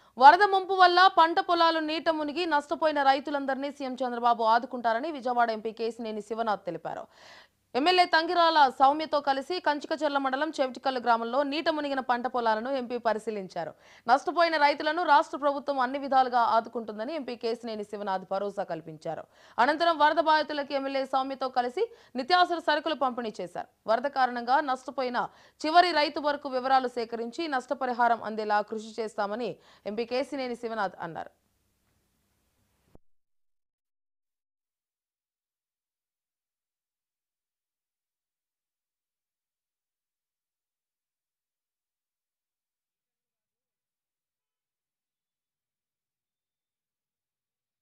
వరద ముంపు వల్ల పంట పొలాలు నీట మునిగి నష్టపోయిన రైతులందరినీ సీఎం చంద్రబాబు ఆదుకుంటారని విజయవాడ ఎంపీ కేసినేని శివనాథ్ తెలిపారు ఎమ్మెల్యే తంగిరాల సౌమ్యతో కలిసి కంచికచర్ల మండలం చెవిటికల్లు గ్రామంలో నీట మునిగిన పంట పొలాలను ఎంపీ పరిశీలించారు నష్టపోయిన రైతులను రాష్ట్ర ప్రభుత్వం అన్ని విధాలుగా ఆదుకుంటుందని ఎంపీ కేసినేని శివనాథ్ భరోసా కల్పించారు అనంతరం వరద బాధితులకు ఎమ్మెల్యే సౌమ్యతో కలిసి నిత్యావసర సరుకులు పంపిణీ చేశారు వరద కారణంగా నష్టపోయిన చివరి రైతు వరకు వివరాలు సేకరించి నష్టపరిహారం అందేలా కృషి చేస్తామని ఎంపీ కేసినేని శివనాథ్ అన్నారు